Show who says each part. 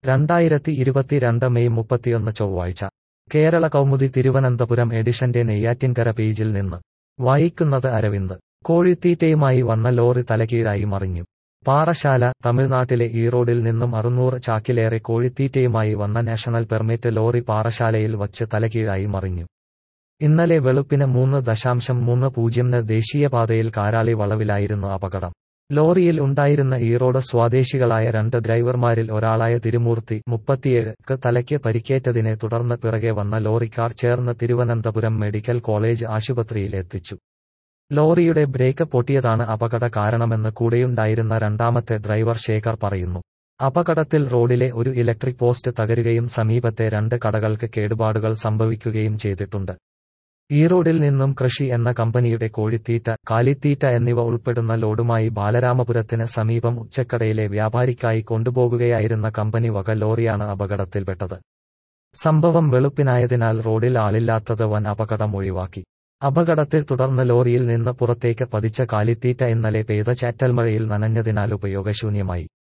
Speaker 1: രണ്ടായിരത്തി ഇരുപത്തിരണ്ട് മെയ് മുപ്പത്തിയൊന്ന് ചൊവ്വാഴ്ച കേരള കൗമുദി തിരുവനന്തപുരം എഡിഷന്റെ നെയ്യാറ്റിൻകര പേജിൽ നിന്ന് വായിക്കുന്നത് അരവിന്ദ് കോഴിത്തീറ്റയുമായി വന്ന ലോറി തലകീഴായി മറിഞ്ഞു പാറശാല തമിഴ്നാട്ടിലെ ഈറോഡിൽ നിന്നും അറുന്നൂറ് ചാക്കിലേറെ കോഴിത്തീറ്റയുമായി വന്ന നാഷണൽ പെർമിറ്റ് ലോറി പാറശാലയിൽ വച്ച് തലകീഴായി മറിഞ്ഞു ഇന്നലെ വെളുപ്പിന് മൂന്ന് ദശാംശം മൂന്ന് പൂജ്യംന് ദേശീയപാതയിൽ കാരാളി വളവിലായിരുന്നു അപകടം ലോറിയിൽ ഉണ്ടായിരുന്ന ഈറോഡ് സ്വദേശികളായ രണ്ട് ഡ്രൈവർമാരിൽ ഒരാളായ തിരുമൂർത്തി മുപ്പത്തിയേഴ് ക്ക് തലയ്ക്ക് പരിക്കേറ്റതിനെ തുടർന്ന് പിറകെ വന്ന ലോറിക്കാർ ചേർന്ന് തിരുവനന്തപുരം മെഡിക്കൽ കോളേജ് ആശുപത്രിയിൽ എത്തിച്ചു ലോറിയുടെ ബ്രേക്ക് പൊട്ടിയതാണ് അപകട കാരണമെന്ന് കൂടെയുണ്ടായിരുന്ന രണ്ടാമത്തെ ഡ്രൈവർ ശേഖർ പറയുന്നു അപകടത്തിൽ റോഡിലെ ഒരു ഇലക്ട്രിക് പോസ്റ്റ് തകരുകയും സമീപത്തെ രണ്ട് കടകൾക്ക് കേടുപാടുകൾ സംഭവിക്കുകയും ചെയ്തിട്ടുണ്ട് ഈറോഡിൽ നിന്നും കൃഷി എന്ന കമ്പനിയുടെ കോഴിത്തീറ്റ കാലിത്തീറ്റ എന്നിവ ഉൾപ്പെടുന്ന ലോഡുമായി ബാലരാമപുരത്തിന് സമീപം ഉച്ചക്കടയിലെ വ്യാപാരിക്കായി കൊണ്ടുപോകുകയായിരുന്ന കമ്പനി വക ലോറിയാണ് അപകടത്തിൽപ്പെട്ടത് സംഭവം വെളുപ്പിനായതിനാൽ റോഡിൽ ആളില്ലാത്തത് വൻ അപകടം ഒഴിവാക്കി അപകടത്തെ തുടർന്ന് ലോറിയിൽ നിന്ന് പുറത്തേക്ക് പതിച്ച കാലിത്തീറ്റ ഇന്നലെ പെയ്ത ചാറ്റൽമഴയിൽ നനഞ്ഞതിനാൽ ഉപയോഗശൂന്യമായി